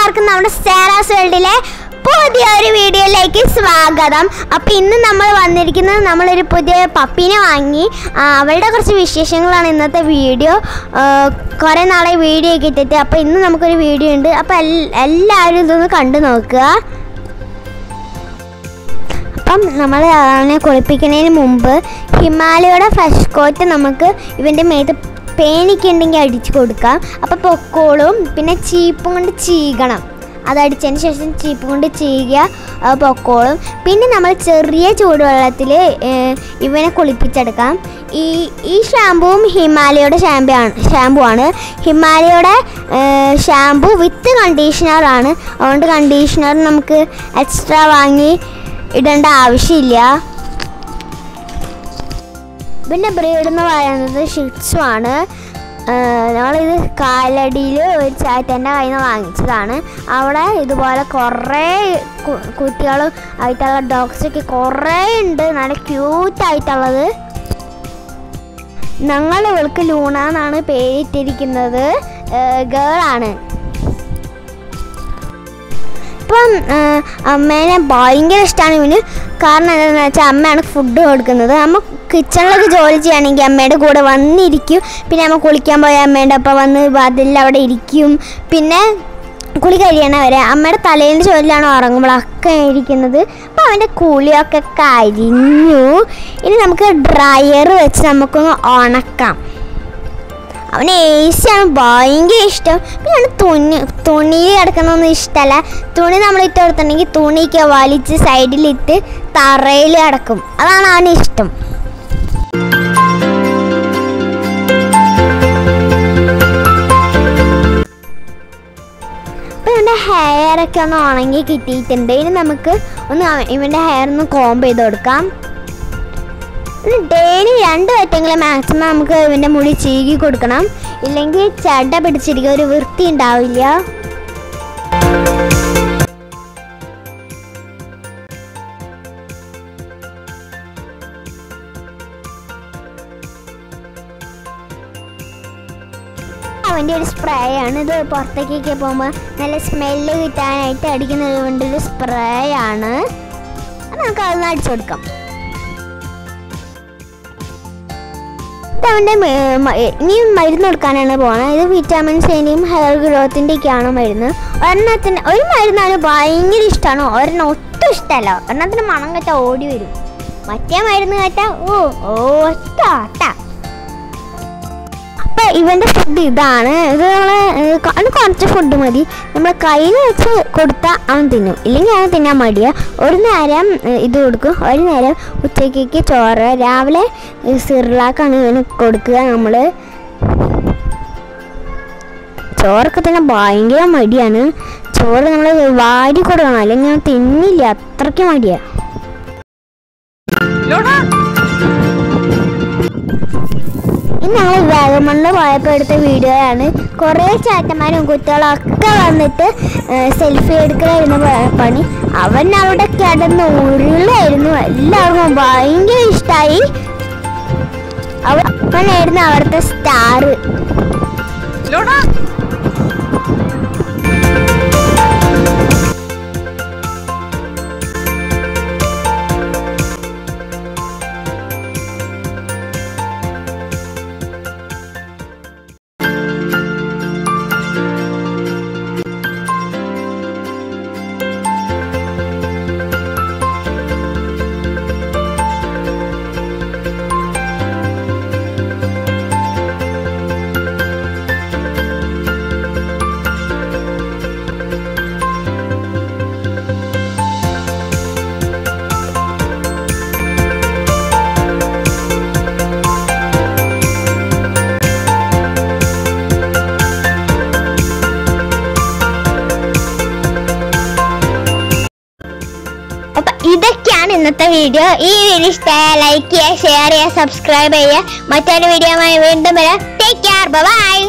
എല്ലാവർക്കും നമ്മുടെ സാറാസ് വേൾഡിലെ പുതിയൊരു വീഡിയോയിലേക്ക് സ്വാഗതം അപ്പോൾ ഇന്ന് നമ്മൾ വന്നിരിക്കുന്നത് നമ്മളൊരു പുതിയ പപ്പീനെ വാങ്ങി ആ, അവളുടെ കുറച്ച് വിശേഷങ്ങളാണ് ഇന്നത്തെ വീഡിയോ കുറേ നാളെ വീഡിയോ ഒക്കെ ഇട്ടിട്ട് അപ്പോൾ ഇന്ന് നമുക്കൊരു വീഡിയോ ഉണ്ട് അപ്പോൾ എൽ- എല്ലാവരും ഇതൊന്ന് കണ്ടു നോക്കുക അപ്പം നമ്മൾ അവനെ കുളിപ്പിക്കുന്നതിന് മുമ്പ് ഹിമാലയയുടെ ഫ്രഷ് കോറ്റ് നമുക്ക് ഇവൻ്റെ മേത്ത് പേനിക്കുണ്ടെങ്കിൽ അടിച്ചു കൊടുക്കാം അപ്പോൾ പൊക്കോളും പിന്നെ ചീപ്പും കൊണ്ട് ചീകണം അതടിച്ചതിന് ശേഷം ചീപ്പ് കൊണ്ട് ചെയ്യുക അത് പൊക്കോളും പിന്നെ നമ്മൾ ചെറിയ ചൂടുവെള്ളത്തിൽ ഇവനെ കുളിപ്പിച്ചെടുക്കാം ഈ ഈ ഷാമ്പുവും ഹിമാലയയുടെ ഷാമ്പു ആണ് ഷാമ്പു ആണ് ഹിമാലയയുടെ ഷാമ്പു വിത്ത് കണ്ടീഷണറാണ് അതുകൊണ്ട് കണ്ടീഷണർ നമുക്ക് എക്സ്ട്രാ വാങ്ങി ഇടേണ്ട ആവശ്യമില്ല പിന്നെ ബ്രീഡ് എന്ന് പറയുന്നത് ഷിറ്റ്സു ആണ് നമ്മളിത് കാലടിയിൽ ഒരു ചേട്ടൻ്റെ കയ്യിൽ നിന്ന് വാങ്ങിച്ചതാണ് അവിടെ ഇതുപോലെ കുറേ കു- കുട്ടികളും ആയിട്ടുള്ള ഡോഗ്സൊക്കെ കുറേ ഉണ്ട് നല്ല ക്യൂട്ടായിട്ടുള്ളത് ഞങ്ങൾ ഇവൾക്ക് ലൂണ എന്നാണ് പേരിട്ടിരിക്കുന്നത് ഗേളാണ് ഇപ്പം ആ, അമ്മേനെ ഭയങ്കര ഇഷ്ടമാണ് ഇവന് കാരണം എന്താണെന്ന് വെച്ചാൽ അമ്മയാണ് ഫുഡ് കൊടുക്കുന്നത് അമ്മ കിച്ചണിലൊക്കെ ജോലി ചെയ്യുകയാണെങ്കിൽ അമ്മയുടെ കൂടെ വന്നിരിക്കും പിന്നെ അമ്മ കുളിക്കാൻ പോയ അമ്മേൻ്റെ ഒപ്പം വന്ന് അതിൽ അവിടെ ഇരിക്കും പിന്നെ കുളി കഴിയണ വരെ അമ്മയുടെ തലയിൽ ജോലിയാണ് ഉറങ്ങുമ്പോഴൊക്കെ ഇരിക്കുന്നത് അപ്പോൾ അവൻ്റെ കുളിയൊക്കെ കഴിഞ്ഞു ഇനി നമുക്ക് ഡ്രയർ വെച്ച് നമുക്കൊന്ന് ഉണക്കാം അവന് ഏസിയാണ് ഭയങ്കര ഇഷ്ടം പിന്നെ അവന് തുണി തുണിയിൽ കിടക്കുന്നൊന്നും ഇഷ്ടമല്ല തുണി നമ്മൾ ഇട്ട് കൊടുത്തിട്ടുണ്ടെങ്കിൽ തുണിയൊക്കെ വലിച്ച് സൈഡിലിട്ട് തറയിൽ കിടക്കും അതാണ് അവന് ഇഷ്ടം അപ്പോൾ ഇവൻ്റെ ഹെയറൊക്കെ ഒന്ന് ഉണങ്ങി കിട്ടിയിട്ടുണ്ട് ഇനി നമുക്ക് ഒന്ന് അവ- ഇവൻ്റെ ഹെയർ ഒന്ന് കോംബ് ചെയ്ത് കൊടുക്കാം ഡെയിലി രണ്ട് വറ്റെങ്കിലും മാക്സിമം നമുക്ക് ഇവൻ്റെ മുടി ചീകി കൊടുക്കണം ഇല്ലെങ്കിൽ ചട പിടിച്ചിരിക്കുക ഒരു വൃത്തി ഉണ്ടാവില്ല അവൻ്റെ ഒരു സ്പ്രേ ആണ് ഇത് പുറത്തേക്കൊക്കെ പോകുമ്പോൾ നല്ല സ്മെല്ല് കിട്ടാനായിട്ട് അടിക്കുന്ന കൊണ്ട് ഒരു സ്പ്രേ ആണ് അത് നമുക്ക് അതൊന്ന് അടിച്ചു കൊടുക്കാം അവൻ്റെ ഇനി മരുന്ന് കൊടുക്കാനാണ് പോണത് ഇത് വിറ്റാമിൻസിൻ്റെയും ഹെയർ ഗ്രോത്തിൻ്റെയൊക്കെയാണ് മരുന്ന് ഒരെണ്ണത്തിന് ഒരു മരുന്നാണ് ഭയങ്കര ഇഷ്ടമാണ് ഒരെണ്ണം ഒട്ടും ഇഷ്ടമല്ല ഒരെണ്ണത്തിന് മണം കെട്ടാൽ ഓടി വരും മറ്റേ മരുന്ന് കേട്ടാൽ ഓ ഓ ഒറ്റ ഒറ്റ അപ്പൊ ഇവന്റെ ഫുഡ് ഇതാണ് ഇത് നമ്മള് ഏഹ് ക- അത് കുറച്ച് ഫുഡ് മതി നമ്മൾ കയ്യിൽ വെച്ച് കൊടുത്താൽ അവൻ തിന്നും ഇല്ലെങ്കിൽ അവൻ തിന്നാൻ മടിയാ ഒരു നേരം ഏഹ് ഇത് കൊടുക്കും ഒരു നേരം ഉച്ചക്കേക്ക് ചോറ് രാവിലെ ഏഹ് സിർലാക്കാണ് ഇവന് കൊടുക്കുക നമ്മൾ ചോറൊക്കെ തന്നെ ഭയങ്കര മടിയാണ് ചോറ് നമ്മൾ വാരി കൊടുക്കണം അല്ലെങ്കിൽ അവൻ തിന്നില്ല അത്രയ്ക്ക് മടിയാ ഇന്ന് ഞങ്ങൾ വാഗമണ്ണിൽ പോയപ്പോൾ എടുത്ത വീഡിയോ ആണ് കുറേ ചാറ്റന്മാരും കുട്ടികളും ഒക്കെ വന്നിട്ട് സെൽഫി എടുക്കലായിരുന്നു പ- പണി അവൻ അവിടെ കിടന്ന് ഉരുളായിരുന്നു എല്ലാവർക്കും ഭയങ്കര ഇഷ്ടമായി അവനായിരുന്നു അവിടുത്തെ സ്റ്റാർ അപ്പൊ ഇതൊക്കെയാണ് ഇന്നത്തെ വീഡിയോ ഈ വീഡിയോ ഇഷ്ടമായ ലൈക്ക് ചെയ്യുക ഷെയർ ചെയ്യുക സബ്സ്ക്രൈബ് ചെയ്യുക മറ്റൊരു വീഡിയോ വീണ്ടും വരാം ടേക്ക് കെയർ ബൈ